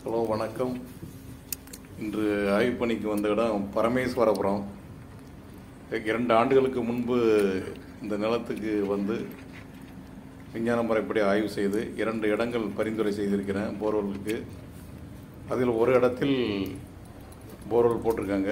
Hello வணக்கம் இன்று ஆய்வு பணிக்கு வந்த இடம் பரமேஸ்வரபுரம் இரண்டு ஆண்டுகளுக்கு முன்பு இந்த நிலத்துக்கு வந்து விஞ்ஞான முறைப்படி ஆய்வு செய்து இரண்டு இடங்கள் பரிந்துரை செய்திருக்கிறேன் போர்வெலுக்கு அதில் ஒரு இடத்தில் போர்வெல் போட்டிருக்காங்க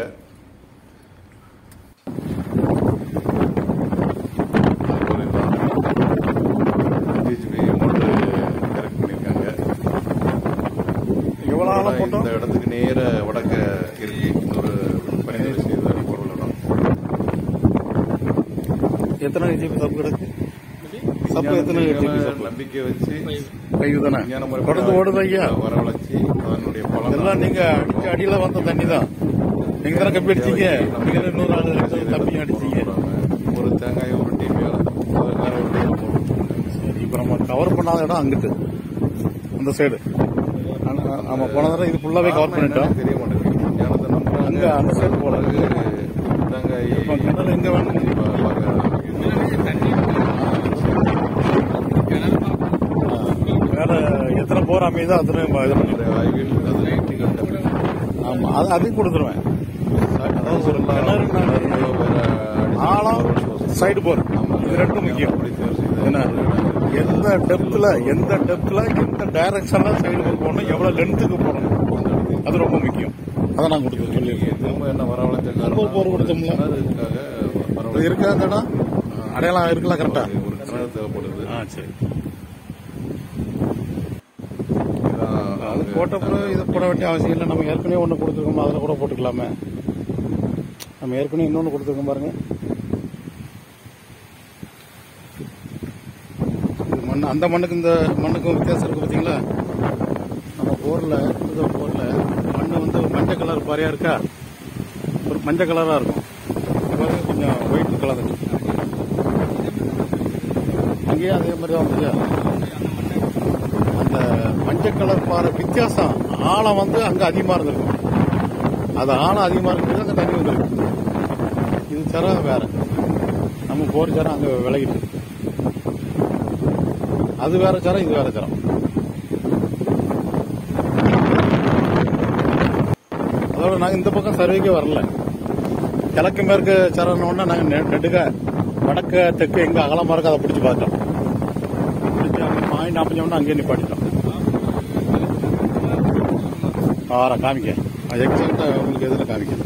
அது ஒரு இதுதான். GHB மோட்டரு கரெக்ட் பண்ணியிருக்காங்க எவ்வளோ ஆழம் போட்டோம் இந்த இடத்துக்கு நேர வடக்க இருக்கு இன்னொரு பரிந்துரை செய்த பொருள் இடம் எத்தனை ஜிபி சப்பு கிடக்கு சப்பு எத்தனை ஜிபி சப்பு நம்பிக்கை வச்சு கைது தானே விஞ்ஞான முறை தொடர்ந்து ஓடுது ஐயா வரவழைச்சி அதனுடைய பலன் இதெல்லாம் நீங்க அடிச்ச அடியில வந்த தண்ணி தான் நீங்க தானே கப்பி அடிச்சீங்க நீங்க தானே இன்னொரு ஆள் எடுத்து தப்பி அடிச்சீங்க ஒரு தேங்காய் ஒரு டீம் வேற ஒரு டீம் சரி இப்ப நம்ம கவர் பண்ணாத இடம் அங்கிட்டு அந்த சைடு நம்ம போன தடவை இது ஃபுல்லாவே கவர் பண்ணிட்டோம் தெரிய மாட்டேங்குது விஞ்ஞானத்தை நம்புறாங்க அங்க அந்த சைடு போல தேங்காய் இப்ப கிணறு எங்க வேணும் பா- பார்க்கறாங்க. வேற எத்தனை போர் அமையுதோ அத்தனை இது பண்ணி என்னுடைய ஆய்வில் அது வெற்றி கண்டது ஆமா அது அதையும் கொடுத்துருவேன் அதாவது ஒரு கிணறு ஆழம் சைடு போர் இது ரெண்டும் முக்கியம் என்ன எந்த டெப்த்ல எந்த டெப்த்ல எந்த டைரக்ஷன்ல சைடு போர் போகணும் எவ்வளவு லென்த்துக்கு போகணும் அது ரொம்ப முக்கியம் அதை நான் கொடுத்து சொல்லியிருக்கேன் திரும்ப என்ன வரவழைச்ச ரொம்ப போர் கொடுத்தோம்ல. கிணறுக்காக இது வரவழைச்சு இருக்கா அந்த இடம் அடையாளம் இருக்கலாம் கரெக்டா ஒரு கிணறு தேவைப்படுது ஆ சரி இதான் அது அவங்க போட்ட பிறகு இது போட வேண்டிய அவசியம் இல்லை நம்ம ஏற்கனவே ஒன்று கொடுத்துருக்கோம் அதில் கூட போட்டுக்கலாமே நம்ம ஏற்கனவே இன்னொன்று கொடுத்துருக்கோம் பாருங்க இது மண் அந்த மண்ணுக்கு இந்த மண்ணுக்கும் வித்தியாசம் இருக்கு பார்த்தீங்களா நம்ம போரில் இந்த போரில் மண் வந்து மஞ்சள் கலர் பாரியா இருக்கா ஒரு மஞ்சள் கலராக இருக்கும் இது பாருங்க கொஞ்சம் ஒயிட் கலர் அங்கேயும் அதே மாதிரி தான் வந்துச்சா அந்த மஞ்சள் கலர் பாறை வித்தியாசம் ஆழம் வந்து அங்க அதிகமா இருந்திருக்கும் அது ஆழம் அதிகமா இருக்கிறது அங்க தண்ணி வந்துருக்கு இது சரம் வேற நம்ம போர் சரம் அங்க விலகிட்டு இருக்கு. அது வேற சரம் இது வேற சரம் அதோட நாங்க இந்த பக்கம் சர்வேக்கே வரல கிழக்கு மேற்கு சரணுன்னா நாங்க நெ- நெடுக வடக்கு தெற்கு எங்க அகலமா இருக்கோ அதை பிடிச்சி பார்த்தோம் பிடிச்சி அங்கே பாயிண்ட் நாற்பஞ்சோம்னா அங்கேயே நிப்பாட்டிட்டோம் ஆறா காமிக்க எக்ஸாக்டா உங்களுக்கு எதில் காமிக்க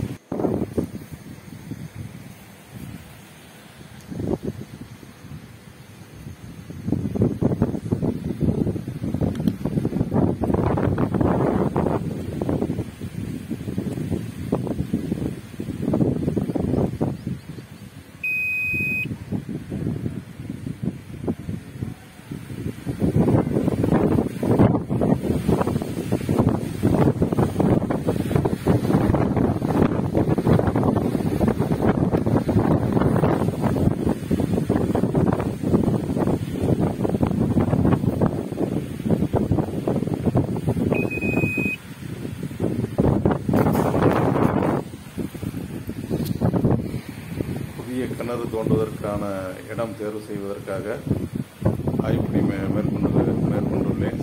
புதிய கிணறு தோண்டுவதற்கான இடம் தேர்வு செய்வதற்காக ஆய்வு பணி மே- மேற்கொண்டு மேற்கொண்டுள்ளேன்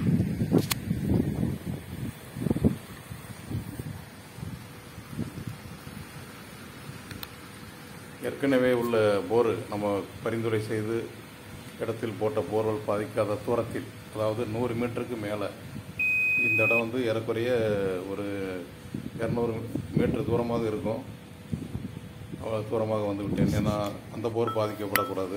ஏற்கனவே உள்ள போர் நம்ம பரிந்துரை செய்து இடத்தில் போட்ட போர்வெல் பாதிக்காத தூரத்தில் அதாவது நூறு மீட்டருக்கு மேலே இந்த இடம் வந்து ஏறக்குறைய ஒரு இரநூறு மீட்டர் தூரமாக இருக்கும் அவ்வளோ தூரமாக வந்து விட்டேன் ஏன்னா அந்த போர் பாதிக்கப்படக்கூடாது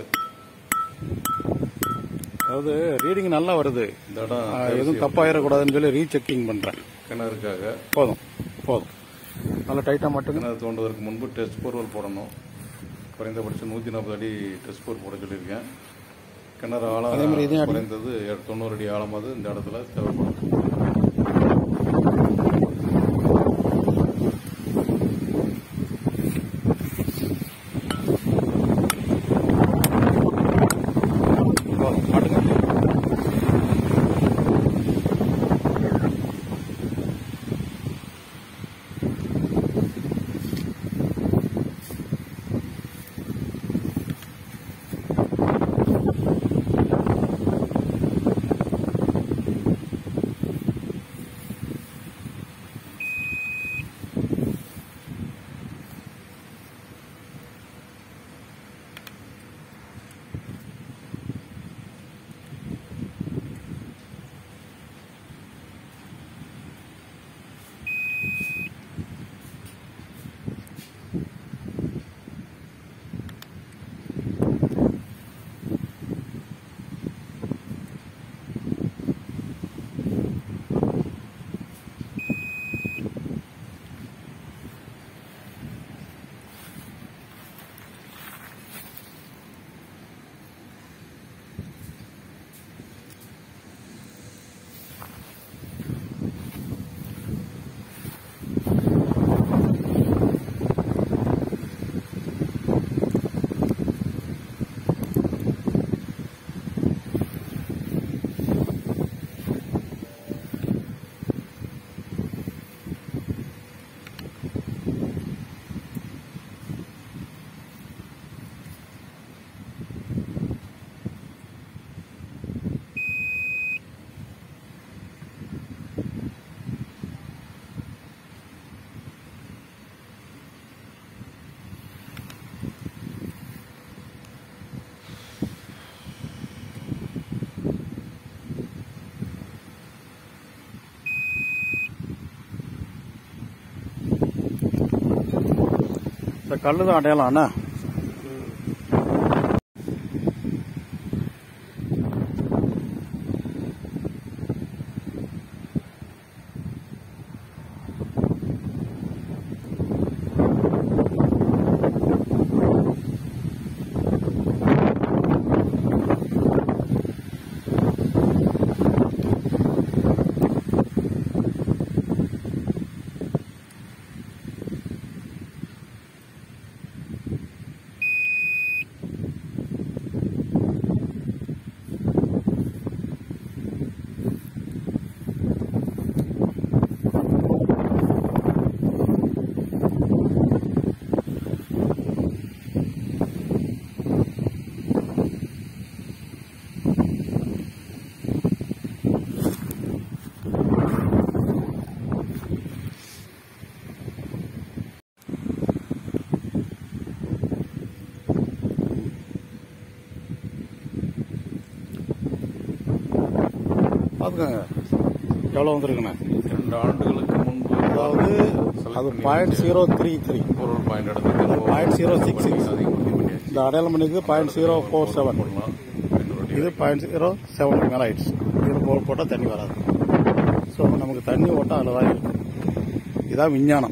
அதாவது ரீடிங் நல்லா வருது இந்த இடம் ஆ, எதுவும் தப்பாயிடக்கூடாதுன்னு சொல்லி ரீசெக்கிங் பண்றேன் கிணறுக்காக போதும் போதும் நல்லா டைட்டா மட்டுங்க கிணறு தோண்டுவதற்கு முன்பு டெஸ்ட் போர்வெல் போடணும் குறைந்தபட்சம் நூற்றி நாற்பது அடி டெஸ்ட் போர் போட சொல்லியிருக்கேன் கிணறு அதே மாதிரி இதையும் ஆழம் அடி. குறைந்தது எ- தொண்ணூறு அடி ஆழமாவது இந்த இடத்துல தேவைப்படும் போதும் மாட்டுங்க இந்த கல்லு தான் அடையாளம் அண்ணா பார்த்துக்கோங்க எவ்வளோ வந்திருக்குண்ணே இரண்டு ஆண்டுகளுக்கு முன்பு அதாவது அது பாயிண்ட் ஜீரோ த்ரீ த்ரீ பொருள் பாயிண்ட் எடுத்து பாயிண்ட் ஜீரோ சிக்ஸ் சிக்ஸ் அதிகம் உறுதி பண்ணியாச்சு இந்த அடையாளம் பண்ணிக்கு பாயிண்ட் ஜீரோ ஃபோர் செவன் போடலாம் ரெண்டு வாட்டி இது பாயிண்ட் ஜீரோ செவனுக்கு மேலே ஆயிடுச்சு இதில் போ போட்டால் தண்ணி வராது ஸோ நமக்கு தண்ணி ஓட்டம் அதில் தான் இருக்கு இதான் விஞ்ஞானம்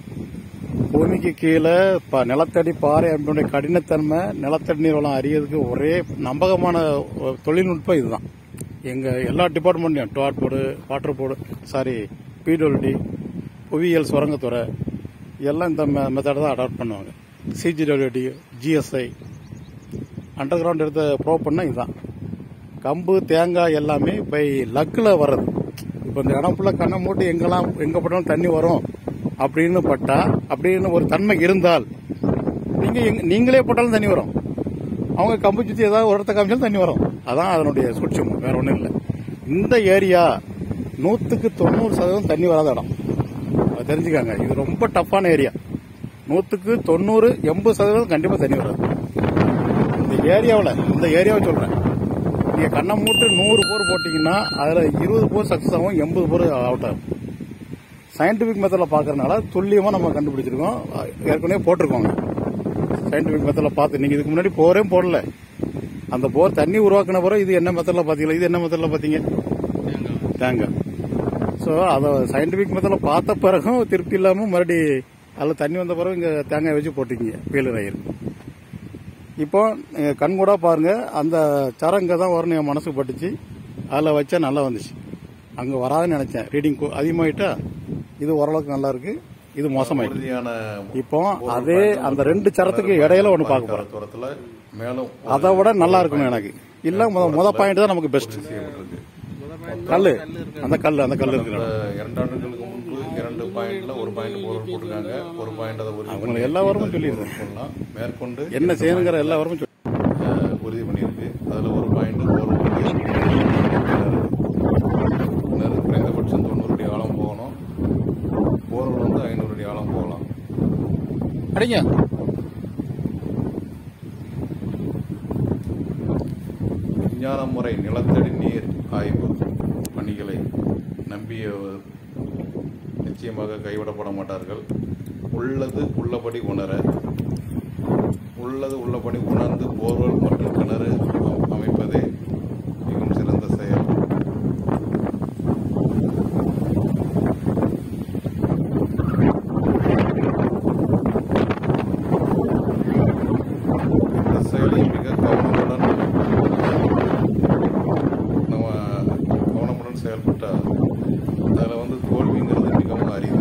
பூமிக்கு கீழே ப நிலத்தடி பாறை அப்படின்ற கடினத்தன்மை நிலத்தடி நீர் வளம் அறியறதுக்கு ஒரே நம்பகமான ஒரு தொழில்நுட்பம் இதுதான் எங்கள் எல்லா டிபார்ட்மெண்ட்லையும் டாட் board water board sorry PWD புவியியல் சுரங்கத்துறை எல்லாம் இந்த மெத்தடை தான் அடாப்ட் பண்ணுவாங்க சிஜிடபிள்யூடி ஜிஎஸ்ஐ அண்டர் கிரவுண்ட் எடுத்து ப்ரோவ் பண்ண இதுதான் கம்பு தேங்காய் எல்லாமே பை லக்கில் வர்றது இப்போ இந்த இடம் ஃபுல்லாக கண்ணை மூட்டு எங்கெல்லாம் எங்கே போட்டாலும் தண்ணி வரும் அப்படின்னு பட்டா அப்படின்னு ஒரு தன்மை இருந்தால் நீங்க எங்க- நீங்களே போட்டாலும் தண்ணி வரும் அவங்க கம்பு சுற்றி ஏதாவது ஒரு இடத்த காமிச்சாலும் தண்ணி வரும் அதான் அதனுடைய சூட்சம் வேற ஒன்றும் இல்லை இந்த ஏரியா நூற்றுக்கு தொண்ணூறு சதவீதம் தண்ணி வராத இடம் அதை தெரிஞ்சுக்காங்க இது ரொம்ப டஃப்பான ஏரியா நூற்றுக்கு தொண்ணூறு எண்பது சதவீதம் கண்டிப்பாக தண்ணி வராது இந்த ஏரியாவில் இந்த ஏரியாவை சொல்றேன் நீங்க கண்ணை மூட்டு நூறு போர் போட்டீங்கன்னா அதுல இருபது போர் சக்சஸ் ஆகும் எண்பது போர் அவுட் ஆகும் சயின்டிபிக் மெத்தடில் பார்க்கறதுனால துல்லியமா நம்ம கண்டுபிடிச்சிருக்கோம் ஏற்கனவே போட்டிருக்கோங்க சயின்டிபிக் மெத்தடில் பார்த்து நீங்க இதுக்கு முன்னாடி போரே போடல அந்த போர் தண்ணி உருவாக்கின பிறகு இது என்ன மெத்தடில் பார்த்தீங்களா இது என்ன மெத்தடில் பார்த்தீங்க தேங்காய் ஸோ அதை சயின்டிபிக் மெத்தடில் பார்த்த பிறகும் திருப்தி இல்லாமல் மறுபடி அதில் தண்ணி வந்த பிறகு இங்கே தேங்காய் வச்சு போட்டிருக்கீங்க பீலர் ஆயிருக்கு இப்போ நீங்க கண் கூட பாருங்க அந்த சரம் இங்கே தான் வரும் என் மனசுக்கு பட்டுச்சு அதில் வச்சா நல்லா வந்துச்சு அங்கே வராதுன்னு நினைச்சேன் ரீடிங் அதிகமாயிட்டா இது ஓரளவுக்கு நல்லா இருக்கு இது மோசமாயிட்டு உறுதியான இப்போ அதே அந்த ரெண்டு சரத்துக்கு இடையில ஒன்று பார்க்க போறோம் தூரத்துல மேலும் அதை விட நல்லா இருக்கணும் எனக்கு இல்ல முத முத பாயிண்ட் தான் நமக்கு பெஸ்ட் செய்யப்பட்டிருக்கு கல்லு அந்த கல்லு அந்த கல்லு இருக்கு இந்த இரண்டு ஆண்டுகளுக்கு முன்பு இரண்டு பாயிண்ட்ல ஒரு பாயிண்ட் போர் போட்டிருக்காங்க ஒரு பாயிண்ட் அதை உறுதி அவங்க எல்லா வாரமும் சொல்லிடுறேன் பண்ணலாம் மேற்கொண்டு என்ன செய்யணுங்கிற எல்லா வரமும் சொல்லு. அஹ், உறுதி பண்ணியிருக்கு அதுல ஒரு பாயிண்ட் போர் கிணறு குறைந்தபட்சம் தொண்ணூறு அடி ஆழம் போகணும் போர்கள் வந்து ஐநூறு அடி ஆழம் போகலாம் அடிங்க விஞ்ஞான முறை நிலத்தடி நீர் ஆய்வு பணிகளை நம்பிய நிச்சயமாக கைவிடப்பட மாட்டார்கள் உள்ளது உள்ளபடி உணர உள்ளது உள்ளபடி உணர்ந்து போர்வெல் மற்றும் கிணறு அ- அமைப்பதே மிகவும் சிறந்த செயல் இந்த செயலை மிக கவனமுடன் நம்ம கவனமுடன் செயல்பட்டால் அதில் வந்து தோல்விங்கிறது மிகவும் அரிது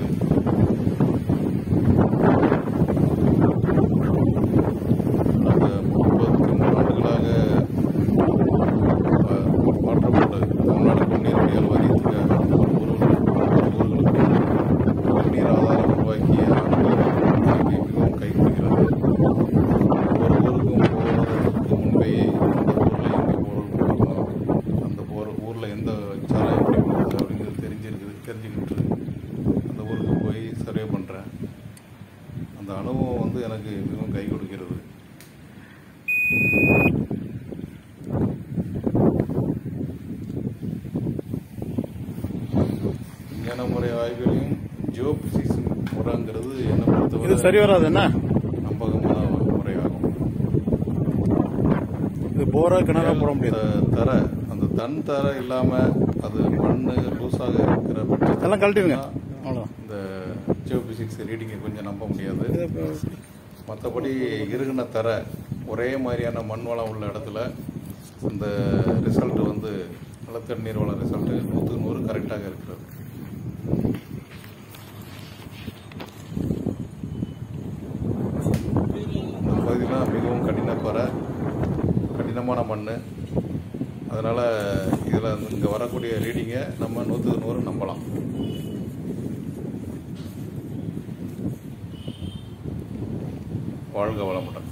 அந்த முப்பத்தி மூணு ஆண்டுகளாக அஹ், மாற்றப்பட்டு தமிழ்நாடு குடிநீர் வடிகால் வாரியத்துக்கு ஊர்களுக்கு குடிநீர் ஆதாரம் உருவாக்கிய ஆண்டுகள் எனக்கு மிகவும் கை கொடுக்கிறது ஒரு ஊருக்கும் போவதற்கு முன்பே அந்த ஊரில் எங்கே போர் போடணும் அந்த போர் ஊரில் எந்த சாரம் எப்படி போகுது அப்படிங்கிறது தெரிஞ்சிருக்குது தெரிஞ்சுக்கிட்டு அந்த ஊருக்கு போய் சர்வே பண்ணுறேன் அந்த அனுபவம் வந்து எனக்கு மிகவும் கை கொடுக்கிறது விஞ்ஞான முறை ஆய்வுகளையும் ஜியோபிசிக்ஸ் முறைங்கிறது என்னை இது பொறுத்தவரை சரி வராது என்ன நம்பகமான முறையாகும் இது போரா கிணறா போட முடியாது அந்த தரை அந்த தன் தரை இல்லாம அது மண்ணு லூஸாக இருக்கிற பட்சத்துல அதெல்லாம் கழட்டிடுங்க அவ்வளோதான் இந்த ஜியோ பிசிக்ஸ் ரீடிங்கை கொஞ்சம் நம்ப முடியாது மற்றபடி இருகின தர ஒரே மாதிரியான மண் வளம் உள்ள இடத்துல இந்த ரிசல்ட் வந்து நிலத்தடி நீர் வள ரிசல்ட் நூற்றுக்கு நூறு கரெக்டாக இருக்கிறது இந்த பகுதியெலாம் மிகவும் கடினப்பற கடினமான மண் அதனால் இதில் இங்கே வரக்கூடிய ரீடிங்கை நம்ம நூற்றுக்கு நூறு நம்பலாம் வாழ்க வளமுடன்